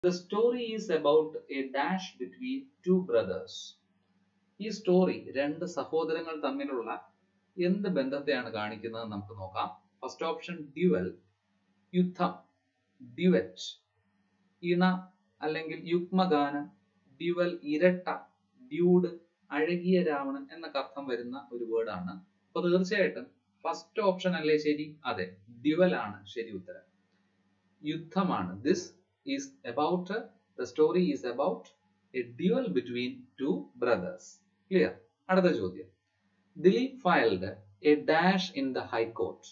The story is about a dash between two brothers. ഈ story രണ്ട് സഹോദരങ്ങൾ തമ്മിലുള്ള എന്ത് ബന്ധത്തെയാണ് കാണിക്കുന്നത് നമുക്ക് നോക്കാം ഫസ്റ്റ് ഓപ്ഷൻ ഡ്യുവൽ യുദ്ധം ഡ്യുവറ്റ് ഇണ അല്ലെങ്കിൽ യുഗ്മഗാനം ഡ്യുവൽ ഇരട്ട ഡ്യൂഡ് അഴകിയ രാവണൻ എന്നൊക്കെ അർത്ഥം വരുന്ന ഒരു വേർഡാണ് അപ്പൊ തീർച്ചയായിട്ടും ഫസ്റ്റ് ഓപ്ഷൻ അല്ലേ ശരി അതെ ഡ്യുവൽ ആണ് ശരി ഉത്തരം യുദ്ധമാണ് this is about the story is about a duel between two brothers clear അടുത്ത ചോദ്യം Dileep filed a dash in the high court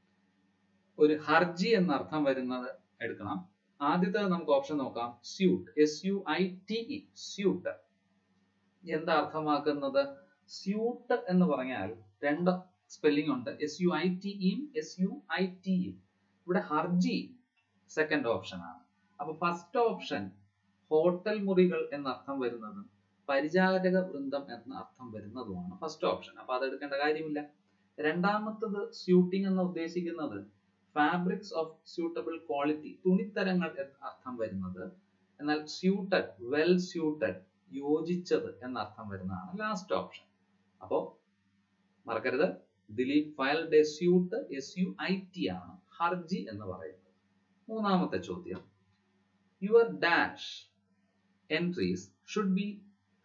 ഒരു ഹർജി എന്ന അർത്ഥം വരുന്നത് എടുക്കണം ആദ്യത്തെ നമുക്ക് ഓപ്ഷൻ നോക്കാം suite S U I T E suite എന്താ അർത്ഥമാക്കുന്നത് സ്യൂട്ട് എന്ന് പറഞ്ഞാൽ രണ്ട് സ്പെല്ലിംഗ് ഉണ്ട് എസ് യു ഐ ടി ഇയും എസ് യു ഐ ടി ഇയും ഇവിടെ ഹർജി സെക്കൻഡ് ഓപ്ഷൻ ആണ് അപ്പൊ ഫസ്റ്റ് ഓപ്ഷൻ ഹോട്ടൽ മുറികൾ എന്ന അർത്ഥം വരുന്നതും പരിചാരക വൃന്ദം എന്ന അർത്ഥം വരുന്നതുമാണ് ഫസ്റ്റ് ഓപ്ഷൻ അപ്പൊ അത് എടുക്കേണ്ട കാര്യമില്ല രണ്ടാമത്തത് സ്യൂട്ടിംഗ് എന്ന് ഉദ്ദേശിക്കുന്നത് ഫാബ്രിക്സ് ഓഫ് സ്യൂട്ടബിൾ ക്വാളിറ്റി തുണിത്തരങ്ങൾ എന്ന അർത്ഥം വരുന്നത് എന്നാൽ സ്യൂട്ടഡ് വെൽ സ്യൂട്ടഡ് യോജിച്ചത് എന്ന അർത്ഥം വരുന്നതാണ് ലാസ്റ്റ് ഓപ്ഷൻ അപ്പോ മറക്കരുത് Dileep filed a suit S U I T ആണ് ഹർജി എന്ന് പറയുന്നത് മൂന്നാമത്തെ ചോദ്യം your dash entries should be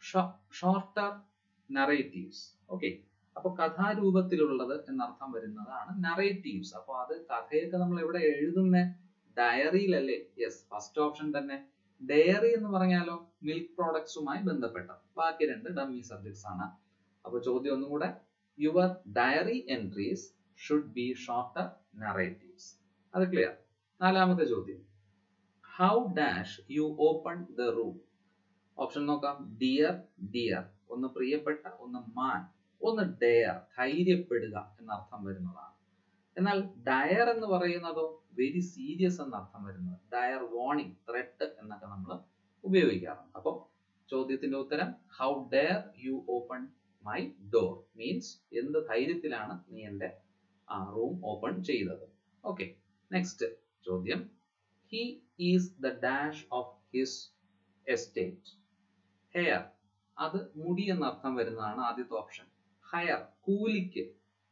shorter narratives okay അപ്പൊ കഥാരൂപത്തിലുള്ളത് എന്നർത്ഥം വരുന്നതാണ് നറേറ്റീവ്സ് അപ്പൊ അത് കഥയൊക്കെ നമ്മൾ എവിടെ എഴുതുന്ന ഡയറിയിലല്ലേ യെസ് ഫസ്റ്റ് ഓപ്ഷൻ തന്നെ ഡയറി എന്ന് പറഞ്ഞാലോ മിൽക്ക് പ്രോഡക്ട്സുമായി ബന്ധപ്പെട്ട ബാക്കി രണ്ട് ഡമ്മി സബ്ജക്ട്സ് ആണ് അപ്പൊ ചോദ്യം ഒന്നും കൂടെ your diary entries should be shorter narratives അത് ക്ലിയർ നാലാമത്തെ ചോദ്യം how dash you open the room option നോക്കാം ഡിയർ ഡിയർ ഒന്ന് പ്രിയപ്പെട്ട ഒന്ന് മാൻ ഒന്ന് ഡെയർ ധൈര്യപ്പെടുക എന്നർത്ഥം വരുന്നതാണ് എന്നാൽ ഡയർ എന്ന് പറയുന്നതോ വെരി സീരിയസ് എന്ന അർത്ഥം വരുന്നത് ഡയർ വാർണിംഗ് ത്രെട്ട് എന്നൊക്കെ നമ്മൾ ഉപയോഗിക്കാറുണ്ട് അപ്പോൾ ചോദ്യത്തിന്റെ ഉത്തരം how dare you open my door means എന്ത് ധൈര്യത്തിലാണ് നീ എൻ്റെ ആ റൂം ഓപ്പൺ ചെയ്തത് ഓക്കെ നെക്സ്റ്റ് ചോദ്യം he is the dash of his estate hair അത് മുടി എന്നർത്ഥം വരുന്നതാണ് ആദ്യത്തെ ഓപ്ഷൻ ഹയർ കൂലിക്ക്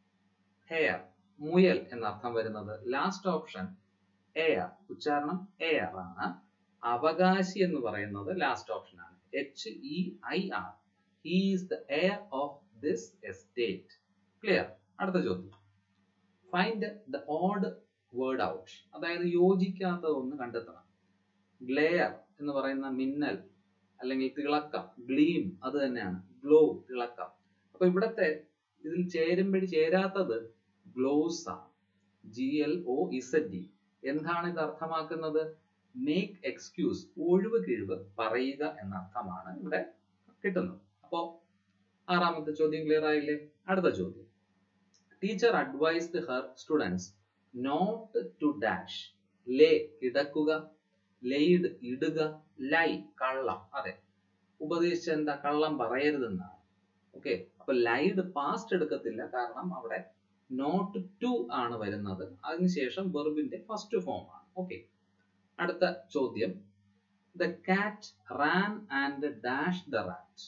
ഹെയർ മുയൽ എന്നർത്ഥം വരുന്നത് ലാസ്റ്റ് ഓപ്ഷൻ എയർ ഉച്ചാരണം എയർ ആണ് അവകാശി എന്ന് പറയുന്നത് ലാസ്റ്റ് ഓപ്ഷൻ ആണ് H E I R he is the heir of this estate clear അടുത്ത ചോദ്യം find the odd word out അതായത് യോജിക്കാത്തത് ഒന്ന് കണ്ടെത്തണം ഗ്ലെയർ എന്ന് പറയുന്ന മിന്നൽ അല്ലെങ്കിൽ തിളക്കം ഗ്ലീം അത് തന്നെയാണ് ഗ്ലോ തിളക്കം അപ്പൊ ഇവിടത്തെ ഇതിൽ ചേരുമ്പടി ചേരാത്തത് ഗ്ലോസ് ആണ് G L O Z D എന്താണ് ഇത് അർത്ഥമാക്കുന്നത് മേക്ക് എക്സ്ക്യൂസ് ഒഴിവ് കിഴിവ് പറയുക എന്ന അർത്ഥമാണ് ഇവിടെ കിട്ടുന്നത് അപ്പോ ആറാമത്തെ ചോദ്യം ക്ലിയർ ആയില്ലേ അടുത്ത ചോദ്യം teacher advised her students not to dash lay കിടക്കുക ലെയ്ഡ് ഇടുക ലൈ കള്ളം അതെ ഉപദേശിച്ച എന്താ കള്ളം പറയരുതെന്നാണ് ഓക്കെ അപ്പൊ ലൈഡ് പാസ്റ്റ് എടുക്കത്തില്ല കാരണം അവിടെ നോട്ട് ടു ആണ് വരുന്നത് അതിനുശേഷം വെർബിന്റെ ഫസ്റ്റ് ഫോം ആണ് ഓക്കെ അടുത്ത ചോദ്യം the cat ran and dash the rat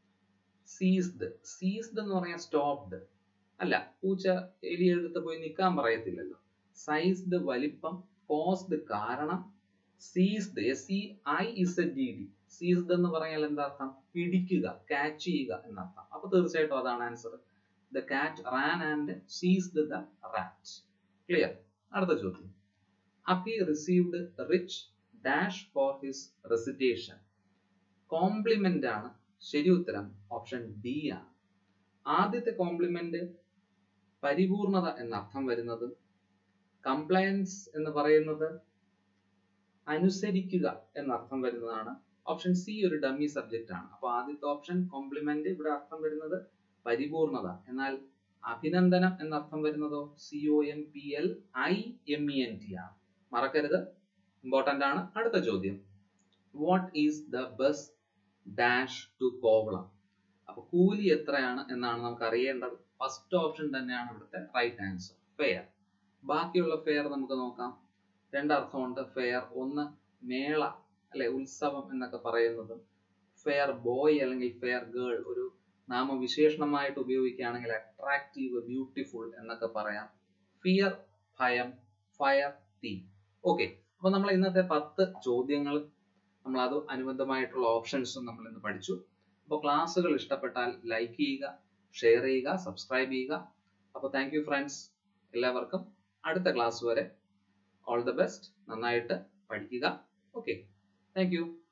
seized seized എന്ന് പറയാൻ സ്റ്റോപ്ഡ് അല്ല പൂച്ച എലിയെടുത്ത് പോയി നിൽക്കാൻ പറയത്തില്ലല്ലോ സൈസ്ഡ് വലിപ്പം കോസ്ഡ് കാരണം seized S E I Z D D ceased എന്ന് പറഞ്ഞാൽ എന്താ അർത്ഥം പിടിക്കുക ക്യാച്ച് ചെയ്യുക എന്നർത്ഥം അപ്പൊ തീർച്ചയായിട്ടും അതാണ് answer the cat ran and seized the rat clear അടുത്ത ചോദ്യം Hacky received rich dash for his recitation compliment ആണ് ശരി ഉത്തരം ഓപ്ഷൻ ഡി ആണ് ആദ്യത്തെ കോംപ്ലിമെന്റ് പരിപൂർണത എന്നർത്ഥം വരുന്നത് കംപ്ലയൻസ് എന്ന് പറയുന്നത് അനുസരിക്കുക എന്നർത്ഥം വരുന്നതാണ് ഓപ്ഷൻ സി ഒരു ഡമ്മി സബ്ജക്റ്റ് ആണ് അപ്പൊ ആദ്യത്തെ ഓപ്ഷൻ കോംപ്ലിമെന്റ് ഇവിടെ അർത്ഥം വരുന്നത് പരിപൂർണത എന്നാൽ അഭിനന്ദനം എന്നർത്ഥം വരുന്നതോ C O M P L I M E N T ആണ് മറക്കരുത് ഇമ്പോർട്ടന്റ് ആണ് അടുത്ത ചോദ്യം what is the bus dash to Kovalam അപ്പൊ കൂലി എത്രയാണ് എന്നാണ് നമുക്ക് അറിയേണ്ടത് ഫസ്റ്റ് ഓപ്ഷൻ തന്നെയാണ് ഇവിടുത്തെ റൈറ്റ് ആൻസർ ഫെയർ ബാക്കിയുള്ള ഫെയർ നമുക്ക് നോക്കാം രണ്ടർത്ഥമുണ്ട് ഫെയർ ഒന്ന് മേള അല്ലെ ഉത്സവം എന്നൊക്കെ പറയുന്നതും ഫെയർ ബോയ് അല്ലെങ്കിൽ ഫെയർ ഗേൾ ഒരു നാമവിശേഷണമായിട്ട് ഉപയോഗിക്കുകയാണെങ്കിൽ അട്രാക്റ്റീവ് ബ്യൂട്ടിഫുൾ എന്നൊക്കെ പറയാം ഫിയർ ഭയം ഫയർ തീ ഓക്കെ അപ്പൊ നമ്മൾ ഇന്നത്തെ പത്ത് ചോദ്യങ്ങൾ നമ്മൾ അത് അനുബന്ധമായിട്ടുള്ള ഓപ്ഷൻസും നമ്മൾ ഇന്ന് പഠിച്ചു അപ്പോൾ ക്ലാസ്സുകൾ ഇഷ്ടപ്പെട്ടാൽ ലൈക്ക് ചെയ്യുക ഷെയർ ചെയ്യുക സബ്സ്ക്രൈബ് ചെയ്യുക അപ്പോൾ താങ്ക് യു ഫ്രണ്ട്സ് എല്ലാവർക്കും അടുത്ത ക്ലാസ് വരെ ഓൾ ദ ബെസ്റ്റ് നന്നായിട്ട് പഠിക്കുക ഓക്കെ താങ്ക് യു